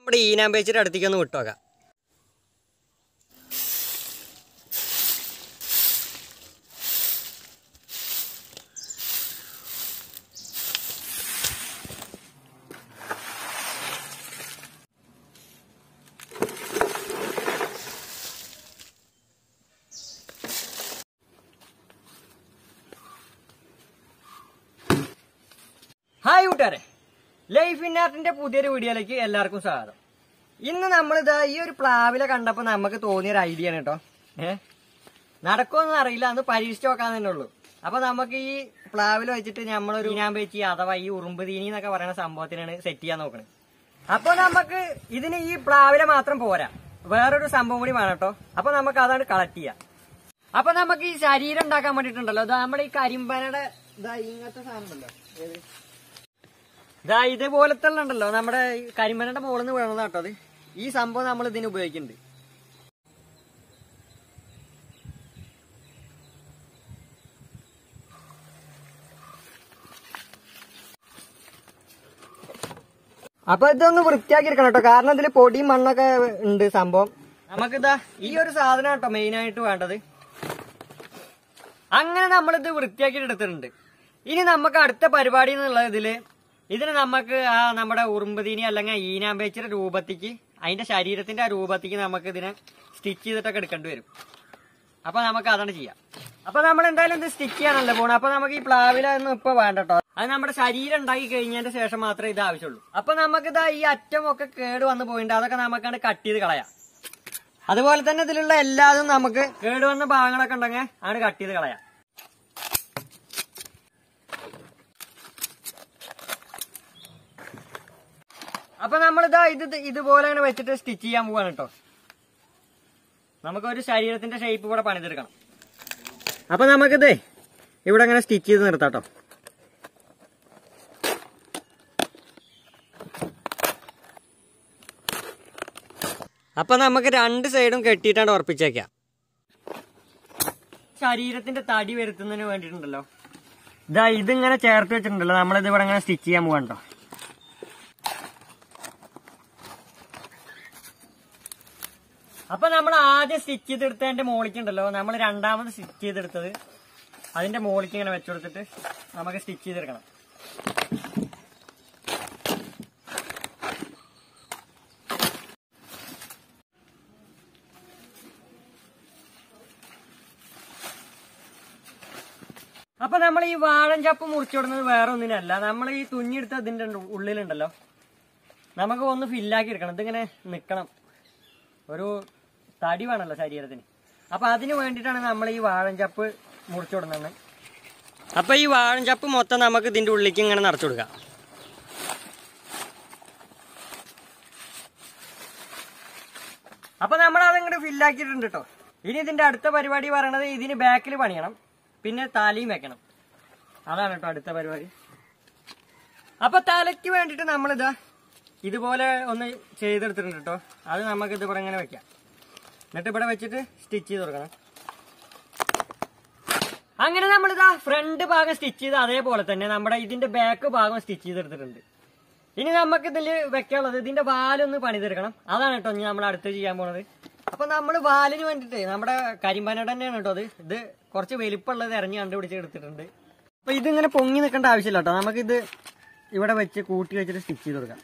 നമ്മുടെ ഈനാമ്പേച്ചിയുടെ അടുത്തേക്ക് ഒന്ന് വിട്ടോക്കാം ഹായ് കൂട്ടുകാരെ ലൈഫ് ഇൻ ആർട്ടിന്റെ പുതിയൊരു വീഡിയോയിലേക്ക് എല്ലാവർക്കും സ്വാഗതം ഇന്ന് നമ്മളിതാ ഈ ഒരു പ്ലാവിലെ കണ്ടപ്പോൾ നമുക്ക് തോന്നിയ ഒരു ഐഡിയ ആണ് കേട്ടോ ഏ നടക്കുമെന്ന് അറിയില്ല അന്ന് പരീക്ഷിച്ച് നോക്കാൻ തന്നെ ഉള്ളൂ അപ്പൊ നമുക്ക് ഈ പ്ലാവിൽ വെച്ചിട്ട് നമ്മളൊരു ഈനാമ്പേച്ചി അഥവാ ഈ ഉറുമ്പ് തീനി എന്നൊക്കെ പറയുന്ന സംഭവത്തിനാണ് സെറ്റ് ചെയ്യാൻ നോക്കണത് അപ്പൊ നമുക്ക് ഇതിന് ഈ പ്ലാവിലെ മാത്രം പോരാ വേറൊരു സംഭവം കൂടി വേണം കേട്ടോ അപ്പൊ നമുക്ക് അതാണ് കളക്ട് ചെയ്യാം അപ്പൊ നമുക്ക് ഈ ശരീരം ഉണ്ടാക്കാൻ വേണ്ടിട്ടുണ്ടല്ലോ ഇതാ നമ്മുടെ ഈ കരിമ്പനയുടെ ഇതാ ഇങ്ങനത്തെ സാധനം ഉണ്ടല്ലോ ഏത് ഇതാ ഇതേപോലത്തെ ഉണ്ടല്ലോ നമ്മുടെ ഈ കരിമ്പനയുടെ മുകളിൽ നിന്ന് വീണതാ കേട്ടോ അത് ഈ സംഭവം നമ്മൾ ഇതിന് ഉപയോഗിക്കുന്നുണ്ട് അപ്പൊ ഇതൊന്ന് വൃത്തിയാക്കി എടുക്കണം കേട്ടോ കാരണം ഇതിൽ പൊടിയും മണ്ണൊക്കെ ഉണ്ട് സംഭവം നമുക്കിതാ ഈ ഒരു സാധനം കേട്ടോ മെയിൻ ആയിട്ട് വേണ്ടത് അങ്ങനെ നമ്മളിത് വൃത്തിയാക്കി എടുത്തിട്ടുണ്ട് ഇനി നമുക്ക് അടുത്ത പരിപാടി എന്നുള്ള ഇതില് ഇതിന് നമുക്ക് ആ നമ്മുടെ ഉറുമ്പതീനി അല്ലെങ്കിൽ ഈനാമ്പേച്ചിയുടെ രൂപത്തിക്ക് അതിന്റെ ശരീരത്തിന്റെ ആ രൂപത്തിക്ക് നമുക്ക് ഇതിനെ സ്റ്റിച്ച് ചെയ്തിട്ടൊക്കെ എടുക്കേണ്ടി വരും അപ്പൊ നമുക്ക് അതാണ് ചെയ്യാം അപ്പൊ നമ്മൾ എന്തായാലും ഇത് സ്റ്റിച്ച് ചെയ്യാനല്ലേ പോണത് അപ്പൊ നമുക്ക് ഈ പ്ലാവിലൊന്നും ഇപ്പൊ വേണ്ട കേട്ടോ അത് നമ്മുടെ ശരീരം ഉണ്ടാക്കി കഴിഞ്ഞതിന്റെ ശേഷം മാത്രമേ ഇത് ആവശ്യമുള്ളൂ അപ്പൊ നമുക്ക് ഇതാ ഈ അറ്റമൊക്കെ കേട് വന്ന് പോയിട്ടുണ്ട് അതൊക്കെ നമുക്കാണ് കട്ട് ചെയ്ത് കളയാം അതുപോലെ തന്നെ ഇതിലുള്ള എല്ലാതും നമുക്ക് കേടുവന്ന ഭാഗങ്ങളൊക്കെ ഉണ്ടെങ്കിൽ ആണ് കട്ട് ചെയ്ത് കളയാം അപ്പൊ നമ്മളിതാ ഇത് ഇത് ഇതുപോലെ അങ്ങനെ വെച്ചിട്ട് സ്റ്റിച്ച് ചെയ്യാൻ പോവാണ് കേട്ടോ നമുക്കൊരു ശരീരത്തിന്റെ ഷേപ്പ് ഇവിടെ പണിതെടുക്കണം അപ്പൊ നമുക്കിത് ഇവിടെ അങ്ങനെ സ്റ്റിച്ച് ചെയ്ത് നിർത്താം കേട്ടോ അപ്പൊ നമുക്ക് രണ്ട് സൈഡും കെട്ടിയിട്ടാണ് ഉറപ്പിച്ചേക്കാം ശരീരത്തിന്റെ തടി വരുത്തുന്നതിന് വേണ്ടിയിട്ടുണ്ടല്ലോ ഇതാ ഇതിങ്ങനെ ചേർത്ത് വെച്ചിട്ടുണ്ടല്ലോ നമ്മളിത് ഇവിടെ അങ്ങനെ സ്റ്റിച്ച് ചെയ്യാൻ പോകാൻ കേട്ടോ അപ്പൊ നമ്മൾ ആദ്യം സ്റ്റിച്ച് ചെയ്തെടുത്തതിന്റെ മോളിക്കുണ്ടല്ലോ നമ്മൾ രണ്ടാമത് സ്റ്റിച്ച് ചെയ്തെടുത്തത് അതിന്റെ മോളിക്ക് ഇങ്ങനെ വെച്ചുകൊടുത്തിട്ട് നമുക്ക് സ്റ്റിച്ച് ചെയ്തെടുക്കണം അപ്പൊ നമ്മൾ ഈ വാഴൻ ചപ്പ് മുറിച്ചുവിടുന്നത് വേറെ ഒന്നിനല്ല നമ്മൾ ഈ തുഞ്ഞെടുത്ത ഇതിന്റെ ഉള്ളിലുണ്ടല്ലോ നമുക്ക് ഒന്ന് ഫില്ലാക്കി എടുക്കണം ഇതിങ്ങനെ നിക്കണം ഒരു തടി വേണമല്ലോ ശരീരത്തിന് അപ്പൊ അതിന് വേണ്ടിയിട്ടാണ് നമ്മൾ ഈ വാഴൻ ചപ്പ് മുറിച്ചുവിടുന്നത് അപ്പൊ ഈ വാഴൻ ചപ്പ് മൊത്തം നമുക്ക് ഇതിന്റെ ഉള്ളിലേക്ക് ഇങ്ങനെ നിറച്ചു കൊടുക്കാം അപ്പൊ നമ്മൾ അതങ്ങോട്ട് ഫില്ലാക്കിയിട്ടുണ്ട് കേട്ടോ ഇനി ഇതിന്റെ അടുത്ത പരിപാടി പറയണത് ഇതിന് ബാക്കിൽ പണിയണം പിന്നെ തലയും വെക്കണം അതാണ് കേട്ടോ അടുത്ത പരിപാടി അപ്പൊ തലയ്ക്ക് വേണ്ടിയിട്ട് നമ്മളിതാ ഇതുപോലെ ഒന്ന് ചെയ്തെടുത്തിട്ടുണ്ട് കേട്ടോ അത് നമുക്ക് ഇതിവിടെ ഇങ്ങനെ വെക്കാം എന്നിട്ട് ഇവിടെ വെച്ചിട്ട് സ്റ്റിച്ച് ചെയ്ത് കൊടുക്കണം അങ്ങനെ നമ്മളിതാ ഫ്രണ്ട് ഭാഗം സ്റ്റിച്ച് ചെയ്ത് അതേപോലെ തന്നെ നമ്മുടെ ഇതിന്റെ ബാക്ക് ഭാഗം സ്റ്റിച്ച് ചെയ്തെടുത്തിട്ടുണ്ട് ഇനി നമുക്ക് ഇതിൽ വെക്കാനുള്ളത് ഇതിന്റെ വാലൊന്ന് പണിതെടുക്കണം അതാണ് കേട്ടോ ഇനി നമ്മൾ അടുത്ത് ചെയ്യാൻ പോണത് അപ്പൊ നമ്മൾ വാലിന് വേണ്ടിട്ട് നമ്മുടെ കരിമ്പാനയുടെ തന്നെയാണ് കേട്ടോ അത് ഇത് കുറച്ച് വലിപ്പമുള്ളത് ഇറങ്ങി കണ്ടുപിടിച്ച് എടുത്തിട്ടുണ്ട് അപ്പൊ ഇതിങ്ങനെ പൊങ്ങി നിൽക്കേണ്ട ആവശ്യമില്ല കേട്ടോ നമുക്കിത് ഇവിടെ വെച്ച് കൂട്ടി വെച്ചിട്ട് സ്റ്റിച്ച് ചെയ്ത് കൊടുക്കാം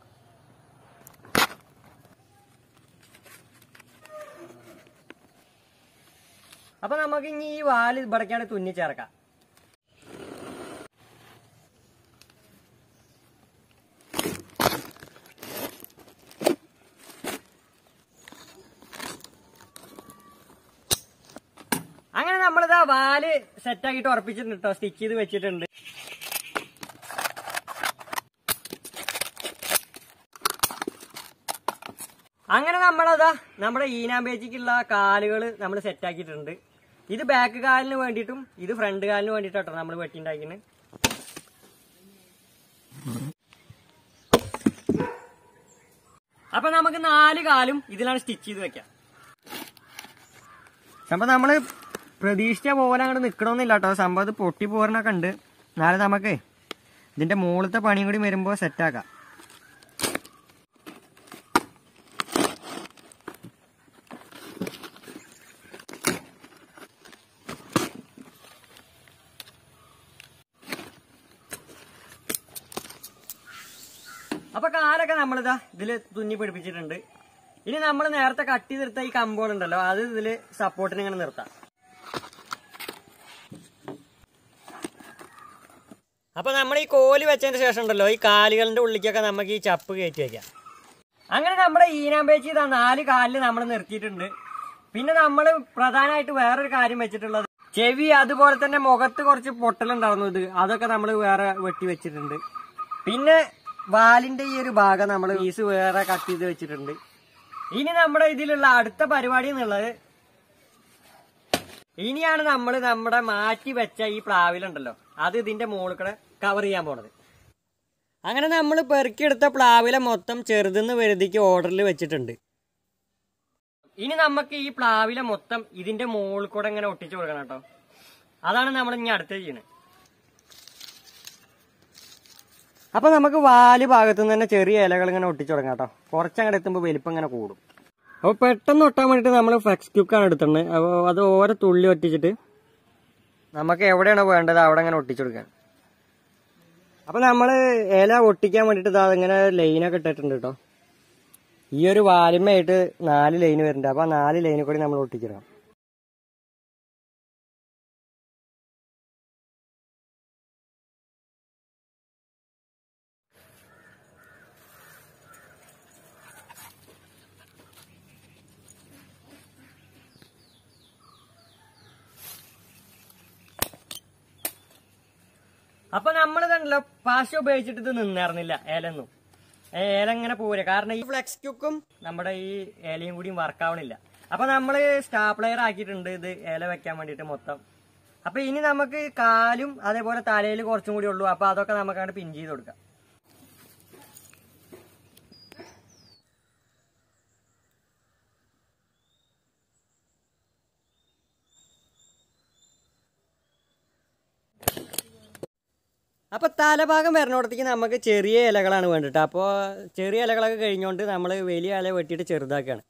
അപ്പൊ നമുക്ക് ഇനി ഈ വാല് ഇവിടേക്കാണ് തുന്നി ചേർക്കാം അങ്ങനെ നമ്മളിതാ വാല് സെറ്റാക്കിയിട്ട് ഉറപ്പിച്ചിട്ടുണ്ട് കേട്ടോ സ്റ്റിച്ച് ചെയ്ത് വെച്ചിട്ടുണ്ട് അങ്ങനെ നമ്മളതാ നമ്മുടെ ഈനാമ്പേച്ചിക്കുള്ള കാലുകൾ നമ്മൾ സെറ്റാക്കിയിട്ടുണ്ട് ഇത് ബാക്ക് കാലിന് വേണ്ടിയിട്ടും ഇത് ഫ്രണ്ട് കാലിന് വേണ്ടിയിട്ടോ നമ്മൾ വെട്ടിണ്ടാക്കിന് അപ്പൊ നമുക്ക് നാല് കാലും ഇതിലാണ് സ്റ്റിച്ച് ചെയ്ത് വെക്കാം സംഭവം നമ്മള് പ്രതീക്ഷിച്ച പോലെ അങ്ങോട്ട് നിക്കണമെന്നില്ല കേട്ടോ സംഭവം ഇത് പൊട്ടി പോരണൊക്കെ ഉണ്ട് നാളെ നമുക്ക് ഇതിന്റെ മുകളിലത്തെ പണിയും കൂടി വരുമ്പോ സെറ്റാക്കാം അപ്പൊ കാലൊക്കെ നമ്മളിതാ ഇതില് തുന്നി പിടിപ്പിച്ചിട്ടുണ്ട് ഇനി നമ്മൾ നേരത്തെ കട്ട് ചെയ്തെടുത്ത ഈ കമ്പോളുണ്ടല്ലോ അത് ഇതില് സപ്പോർട്ടിന് ഇങ്ങനെ നിർത്താം അപ്പൊ നമ്മൾ ഈ കോല് വെച്ചതിന് ശേഷം ഉണ്ടല്ലോ ഈ കാലുകളുടെ ഉള്ളിലേക്കൊക്കെ നമുക്ക് ഈ ചപ്പ് കയറ്റി വെക്കാം അങ്ങനെ നമ്മുടെ ഈനാമ്പേച്ചി ഇതാ നാല് കാലിൽ നമ്മൾ നിർത്തിയിട്ടുണ്ട് പിന്നെ നമ്മൾ പ്രധാനമായിട്ട് വേറൊരു കാര്യം വെച്ചിട്ടുള്ളത് ചെവി അതുപോലെ തന്നെ മുഖത്ത് കുറച്ച് പൊട്ടലുണ്ടായിരുന്നു ഇത് അതൊക്കെ നമ്മൾ വേറെ വെട്ടി വെച്ചിട്ടുണ്ട് പിന്നെ വാലിന്റെ ഈ ഒരു ഭാഗം നമ്മൾ പീസ് വേറെ കട്ട് ചെയ്ത് വെച്ചിട്ടുണ്ട് ഇനി നമ്മുടെ ഇതിലുള്ള അടുത്ത പരിപാടി എന്നുള്ളത് ഇനിയാണ് നമ്മൾ നമ്മുടെ മാറ്റി വെച്ച ഈ പ്ലാവിലുണ്ടല്ലോ അത് ഇതിന്റെ മുകളിൽ കൂടെ കവർ ചെയ്യാൻ പോണത് അങ്ങനെ നമ്മൾ പെറുക്കിയെടുത്ത പ്ലാവില മൊത്തം ചെറുതെന്ന് വലുതിക്ക് ഓർഡറിൽ വെച്ചിട്ടുണ്ട് ഇനി നമുക്ക് ഈ പ്ലാവില മൊത്തം ഇതിന്റെ മുകളിൽ കൂടെ ഇങ്ങനെ ഒട്ടിച്ചു കൊടുക്കണം കേട്ടോ അതാണ് നമ്മൾ ഇനി അടുത്ത് ചെയ്യണത് അപ്പൊ നമുക്ക് വാല് ഭാഗത്തു നിന്ന് തന്നെ ചെറിയ ഇലകൾ ഇങ്ങനെ ഒട്ടിച്ചു തുടങ്ങാം കേട്ടോ കുറച്ചങ്ങോട്ട് എത്തുമ്പോൾ വലിപ്പം ഇങ്ങനെ കൂടും അപ്പോൾ പെട്ടെന്ന് ഒട്ടാൻ വേണ്ടിയിട്ട് നമ്മൾ ഫ്ലെക്സ് ക്യൂക്കാണ് എടുത്തിട്ടുണ്ട് അപ്പോൾ അത് ഓരോ തുള്ളി ഒട്ടിച്ചിട്ട് നമുക്ക് എവിടെയാണോ വേണ്ടത് അവിടെ ഇങ്ങനെ ഒട്ടിച്ചു കൊടുക്കാൻ അപ്പൊ നമ്മള് ഇല ഒട്ടിക്കാൻ വേണ്ടിട്ട് ഇതാ ഇങ്ങനെ ലൈനൊക്കെ ഇട്ടിട്ടുണ്ട് കേട്ടോ ഈ ഒരു വാലിമയായിട്ട് നാല് ലൈൻ വരുന്നുണ്ട് അപ്പൊ ആ നാല് ലൈനിൽ കൂടി നമ്മൾ ഒട്ടിച്ചിടാം അപ്പൊ നമ്മൾ കണ്ടല്ലോ പാശ ഉപയോഗിച്ചിട്ട് ഇത് നിന്നേർന്നില്ല ഏലൊന്നും ഏ, ഏല ഇങ്ങനെ പോരെ കാരണം ഈ ഫ്ലെക്സ് ക്യൂക്കും നമ്മുടെ ഈ ഏലയും കൂടിയും വർക്കാവണില്ല അപ്പൊ നമ്മൾ സ്റ്റാപ്ലെയർ ആക്കിയിട്ടുണ്ട് ഇത് ഏല വെക്കാൻ വേണ്ടിയിട്ട് മൊത്തം അപ്പൊ ഇനി നമുക്ക് കാലും അതേപോലെ തലയിൽ കുറച്ചും കൂടി ഉള്ളൂ അപ്പൊ അതൊക്കെ നമുക്ക് അങ്ങോട്ട് പിൻ ചെയ്ത് കൊടുക്കാം അപ്പൊ തലഭാഗം വരുന്നിടത്തേക്ക് നമുക്ക് ചെറിയ ഇലകളാണ് വേണ്ടിട്ട് അപ്പോൾ ചെറിയ ഇലകളൊക്കെ കഴിഞ്ഞുകൊണ്ട് നമ്മൾ വലിയ ഇല വെട്ടിയിട്ട് ചെറുതാക്കുകയാണ്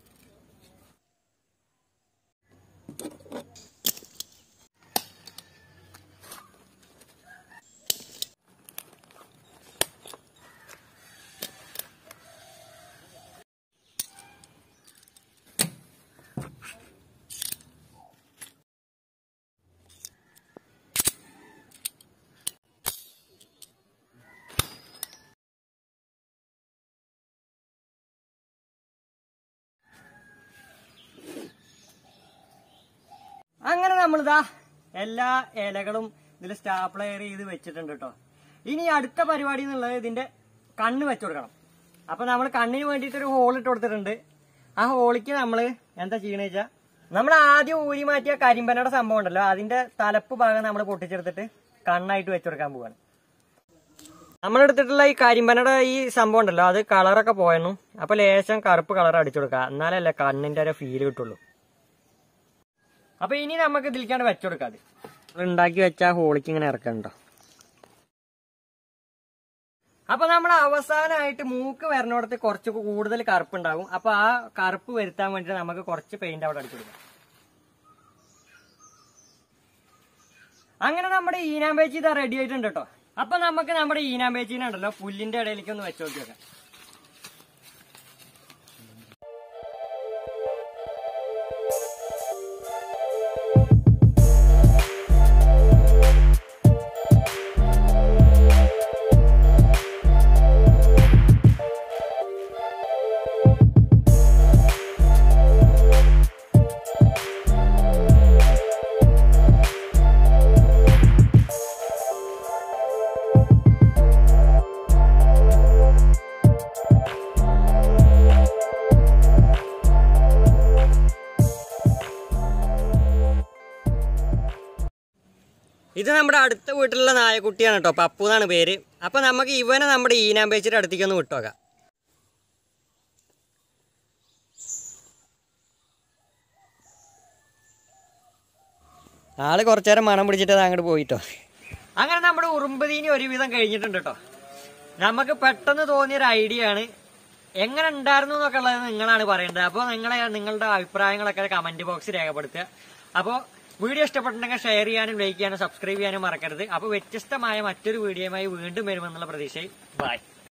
അങ്ങനെ നമ്മളിതാ എല്ലാ ഇലകളും ഇതിൽ സ്റ്റാപ്ലെയർ ചെയ്ത് വെച്ചിട്ടുണ്ട് കേട്ടോ ഇനി അടുത്ത പരിപാടി എന്നുള്ളത് ഇതിന്റെ കണ്ണ് വെച്ചു കൊടുക്കണം അപ്പൊ നമ്മൾ കണ്ണിന് വേണ്ടിയിട്ട് ഒരു ഹോൾ ഇട്ട് കൊടുത്തിട്ടുണ്ട് ആ ഹോളിക്ക് നമ്മൾ എന്താ ചെയ്യണെന്ന് വെച്ചാൽ നമ്മൾ ആദ്യം ഊരി മാറ്റിയ കരിമ്പനയുടെ സംഭവം ഉണ്ടല്ലോ അതിന്റെ തലപ്പ് ഭാഗം നമ്മൾ പൊട്ടിച്ചെടുത്തിട്ട് കണ്ണായിട്ട് വെച്ചു കൊടുക്കാൻ പോവാണ് നമ്മളെടുത്തിട്ടുള്ള ഈ കരിമ്പനയുടെ ഈ സംഭവം ഉണ്ടല്ലോ അത് കളറൊക്കെ പോയെന്നു അപ്പൊ ലേശം കറുപ്പ് കളർ അടിച്ചു കൊടുക്കുക എന്നാലല്ലേ കണ്ണിന്റെ ഒരു ഫീല് കിട്ടുള്ളൂ അപ്പൊ ഇനി നമുക്ക് ഇതിലേക്കാണ്ട് വെച്ചുകൊടുക്കാതെ ഉണ്ടാക്കി വെച്ച ആ ഹോളിക്ക് ഇങ്ങനെ ഇറക്കണ്ടോ അപ്പൊ നമ്മൾ അവസാനമായിട്ട് മൂക്ക് വരണോടത്ത് കുറച്ച് കൂടുതൽ കറുപ്പ് ഉണ്ടാകും അപ്പൊ ആ കറുപ്പ് വരുത്താൻ വേണ്ടിട്ട് നമുക്ക് കുറച്ച് പെയിന്റ് അവിടെ അടിച്ചു കൊടുക്കാം അങ്ങനെ നമ്മുടെ ഈനാമ്പേച്ചി ഇതാ റെഡി ആയിട്ടുണ്ട് കേട്ടോ അപ്പൊ നമുക്ക് നമ്മുടെ ഈനാമ്പേച്ചിനെ ഉണ്ടല്ലോ പുല്ലിന്റെ ഇടയിലേക്ക് ഒന്ന് വെച്ച് നോക്കി നോക്കാം ഇത് നമ്മുടെ അടുത്ത വീട്ടിലുള്ള നായക്കുട്ടിയാണ് കേട്ടോ പപ്പു എന്നാണ് പേര് അപ്പൊ നമുക്ക് ഇവനെ നമ്മുടെ ഈനാമ്പേച്ചിയുടെ അടുത്തേക്ക് ഒന്ന് വിട്ടോക്കാം ആള് കുറച്ചു നേരം മണം പിടിച്ചിട്ട് അങ്ങോട്ട് പോയിട്ടോ അങ്ങനെ നമ്മുടെ ഉറുമ്പതീനി ഒരുവിധം കഴിഞ്ഞിട്ടുണ്ട് കേട്ടോ നമുക്ക് പെട്ടെന്ന് തോന്നിയ ഒരു ഐഡിയ ആണ് എങ്ങനെ ഉണ്ടായിരുന്നു എന്നൊക്കെ ഉള്ളത് നിങ്ങളാണ് പറയേണ്ടത് അപ്പോൾ നിങ്ങളെ നിങ്ങളുടെ അഭിപ്രായങ്ങളൊക്കെ കമന്റ് ബോക്സിൽ രേഖപ്പെടുത്തുക അപ്പോൾ വീഡിയോ ഇഷ്ടപ്പെട്ടിട്ടുണ്ടെങ്കിൽ ഷെയർ ചെയ്യാനും ലൈക്ക് ചെയ്യാനും സബ്സ്ക്രൈബ് ചെയ്യാനും മറക്കരുത് അപ്പോൾ വ്യത്യസ്തമായ മറ്റൊരു വീഡിയോയുമായി വീണ്ടും വരുമെന്നുള്ള പ്രതീക്ഷയിൽ ബൈ